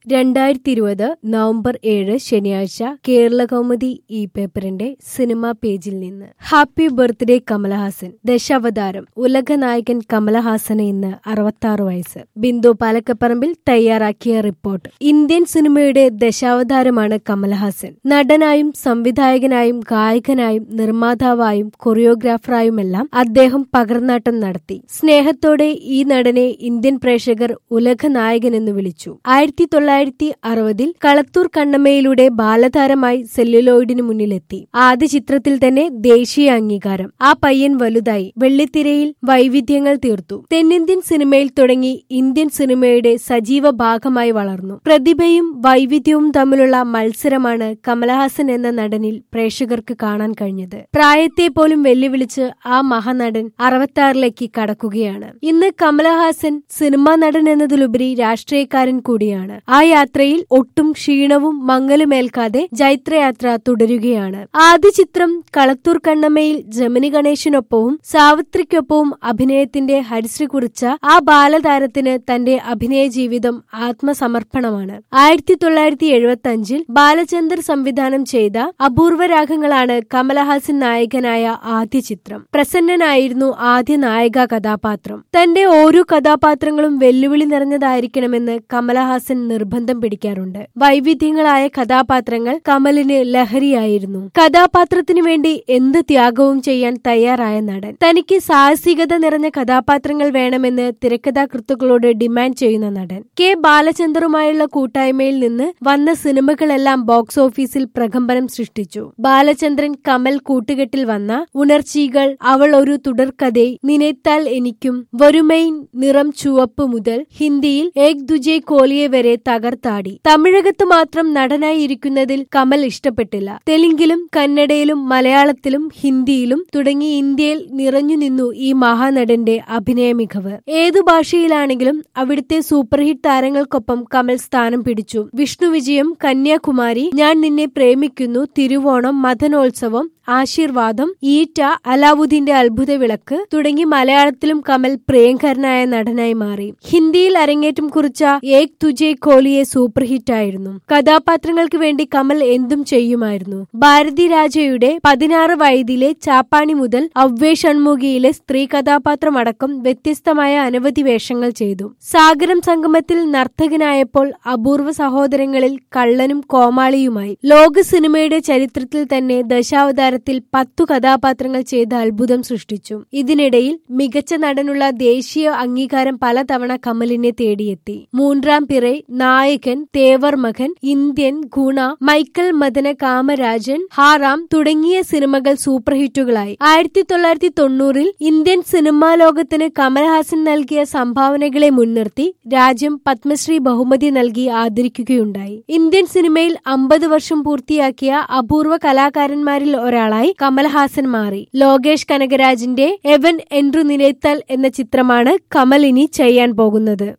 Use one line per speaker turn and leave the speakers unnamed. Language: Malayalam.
രണ്ടായിരത്തി ഇരുപത് നവംബർ ഏഴ് ശനിയാഴ്ച കേരളകൗമുദി ഈ പേപ്പറിന്റെ സിനിമാ പേജിൽ നിന്ന് ഹാപ്പി ബർത്ത്ഡേ കമലഹാസൻ ദശാവതാരം ഉലകനായകൻ കമലഹാസന് ഇന്ന് അറുപത്താറ് വയസ്സ് ബിന്ദു പാലക്കപ്പറമ്പിൽ തയ്യാറാക്കിയ റിപ്പോർട്ട് ഇന്ത്യൻ സിനിമയുടെ ദശാവതാരമാണ് കമലഹാസൻ നടനായും സംവിധായകനായും ഗായകനായും നിർമ്മാതാവായും കൊറിയോഗ്രാഫറായുമെല്ലാം അദ്ദേഹം പകർന്നാട്ടം നടത്തി സ്നേഹത്തോടെ ഈ നടനെ ഇന്ത്യൻ പ്രേക്ഷകർ ഉലകനായകൻ എന്ന് വിളിച്ചു ആയിരത്തി തൊള്ളായിരത്തി അറുപതിൽ കളത്തൂർ കണ്ണമ്മയിലൂടെ ബാലതാരമായി സെല്ലുലോയിഡിന് മുന്നിലെത്തി ആദ്യ ചിത്രത്തിൽ തന്നെ ദേശീയ അംഗീകാരം ആ പയ്യൻ വലുതായി വെള്ളിത്തിരയിൽ വൈവിധ്യങ്ങൾ തീർത്തു തെന്നിന്ത്യൻ സിനിമയിൽ തുടങ്ങി ഇന്ത്യൻ സിനിമയുടെ സജീവ ഭാഗമായി വളർന്നു പ്രതിഭയും വൈവിധ്യവും തമ്മിലുള്ള മത്സരമാണ് കമലഹാസൻ എന്ന നടനിൽ പ്രേക്ഷകർക്ക് കാണാൻ കഴിഞ്ഞത് പ്രായത്തെ പോലും വെല്ലുവിളിച്ച് ആ മഹാനടൻ അറുപത്താറിലേക്ക് കടക്കുകയാണ് ഇന്ന് കമലഹാസൻ സിനിമാ നടൻ എന്നതിലുപരി രാഷ്ട്രീയക്കാരൻ കൂടിയാണ് ആ യാത്രയിൽ ഒട്ടും ക്ഷീണവും മങ്ങലുമേൽക്കാതെ ജൈത്രയാത്ര തുടരുകയാണ് ആദ്യ ചിത്രം കളത്തൂർ കണ്ണമ്മയിൽ ജമിനി ഗണേശനൊപ്പവും സാവിത്രിക്കൊപ്പവും അഭിനയത്തിന്റെ ഹരിശ്രീ കുറിച്ച ആ ബാലതാരത്തിന് തന്റെ അഭിനയ ജീവിതം ആത്മസമർപ്പണമാണ് ആയിരത്തി തൊള്ളായിരത്തി എഴുപത്തി അഞ്ചിൽ ബാലചന്ദർ സംവിധാനം ചെയ്ത അപൂർവ രാഗങ്ങളാണ് കമലഹാസൻ നായകനായ ആദ്യ ചിത്രം പ്രസന്നനായിരുന്നു ആദ്യ നായിക കഥാപാത്രം തന്റെ ഓരോ കഥാപാത്രങ്ങളും വെല്ലുവിളി നിറഞ്ഞതായിരിക്കണമെന്ന് കമലഹാസൻ നിർബന്ധം പിടിക്കാറുണ്ട് വൈവിധ്യങ്ങളായ കഥാപാത്രങ്ങൾ കമലിന് ലഹരിയായിരുന്നു കഥാപാത്രത്തിനു വേണ്ടി എന്ത് ത്യാഗവും ചെയ്യാൻ തയ്യാറായ നടൻ തനിക്ക് സാഹസികത നിറഞ്ഞ കഥാപാത്രങ്ങൾ വേണമെന്ന് തിരക്കഥാകൃത്തുക്കളോട് ഡിമാൻഡ് ചെയ്യുന്ന നടൻ കെ ബാലചന്ദ്രുമായുള്ള കൂട്ടായ്മയിൽ നിന്ന് വന്ന സിനിമകളെല്ലാം ബോക്സ് ഓഫീസിൽ പ്രകമ്പനം സൃഷ്ടിച്ചു ബാലചന്ദ്രൻ കമൽ കൂട്ടുകെട്ടിൽ വന്ന ഉണർച്ചീകൾ അവൾ ഒരു തുടർക്കഥ നിനത്താൽ എനിക്കും വരുമൈ നിറം ചുവപ്പ് മുതൽ ഹിന്ദിയിൽ ഏക് ദുജെ കോലിയെ വരെ തകർത്താടി തമിഴകത്ത് മാത്രം നടനായി ഇരിക്കുന്നതിൽ കമൽ ഇഷ്ടപ്പെട്ടില്ല തെലുങ്കിലും കന്നഡയിലും മലയാളത്തിലും ഹിന്ദിയിലും തുടങ്ങി ഇന്ത്യയിൽ നിറഞ്ഞു നിന്നു ഈ മഹാനടന്റെ അഭിനയ മികവ് ഏതു ഭാഷയിലാണെങ്കിലും അവിടുത്തെ സൂപ്പർഹിറ്റ് താരങ്ങൾക്കൊപ്പം കമൽ സ്ഥാനം പിടിച്ചു വിഷ്ണു വിജയം കന്യാകുമാരി ഞാൻ നിന്നെ പ്രേമിക്കുന്നു തിരുവോണം മഥനോത്സവം ആശീർവാദം ഈറ്റ അലാവുദ്ദീന്റെ അത്ഭുത വിളക്ക് തുടങ്ങി മലയാളത്തിലും കമൽ പ്രിയങ്കരനായ നടനായി മാറി ഹിന്ദിയിൽ അരങ്ങേറ്റം കുറിച്ച ഏക് തുജെ കോലിയെ സൂപ്പർ ഹിറ്റായിരുന്നു കഥാപാത്രങ്ങൾക്ക് വേണ്ടി കമൽ എന്തും ചെയ്യുമായിരുന്നു ഭാരതി രാജയുടെ പതിനാറ് വയതിലെ ചാപ്പാണി മുതൽ അവ്വേ ഷൺമുഖിയിലെ സ്ത്രീ കഥാപാത്രമടക്കം വ്യത്യസ്തമായ അനവധി വേഷങ്ങൾ ചെയ്തു സാഗരം സംഗമത്തിൽ നർത്തകനായപ്പോൾ അപൂർവ സഹോദരങ്ങളിൽ കള്ളനും കോമാളിയുമായി ലോക സിനിമയുടെ ചരിത്രത്തിൽ തന്നെ ദശാവതാരത്തിൽ പത്തു കഥാപാത്രങ്ങൾ ചെയ്ത് അത്ഭുതം സൃഷ്ടിച്ചു ഇതിനിടയിൽ മികച്ച നടനുള്ള ദേശീയ അംഗീകാരം പലതവണ കമലിനെ തേടിയെത്തി മൂന്നാം പിറൈ നായകൻ തേവർ മകൻ ഇന്ത്യൻ ഗുണ മൈക്കൽ മദന കാമരാജൻ ഹാറാം തുടങ്ങിയ സിനിമകൾ സൂപ്പർ ഹിറ്റുകളായി ആയിരത്തി തൊള്ളായിരത്തി തൊണ്ണൂറിൽ ഇന്ത്യൻ സിനിമാ ലോകത്തിന് കമൽഹാസൻ നൽകിയ സംഭാവനകളെ മുൻനിർത്തി രാജ്യം പത്മശ്രീ ബഹുമതി നൽകി ആദരിക്കുകയുണ്ടായി ഇന്ത്യൻ സിനിമയിൽ അമ്പത് വർഷം പൂർത്തിയാക്കിയ അപൂർവ കലാകാരന്മാരിൽ ഒരാളായി കമൽഹാസൻ മാറി ലോകേഷ് കനകരാജിന്റെ എവൻ എൻഡ്രു നിലയത്തൽ എന്ന ചിത്രമാണ് കമൽ ഇനി ചെയ്യാൻ പോകുന്നത്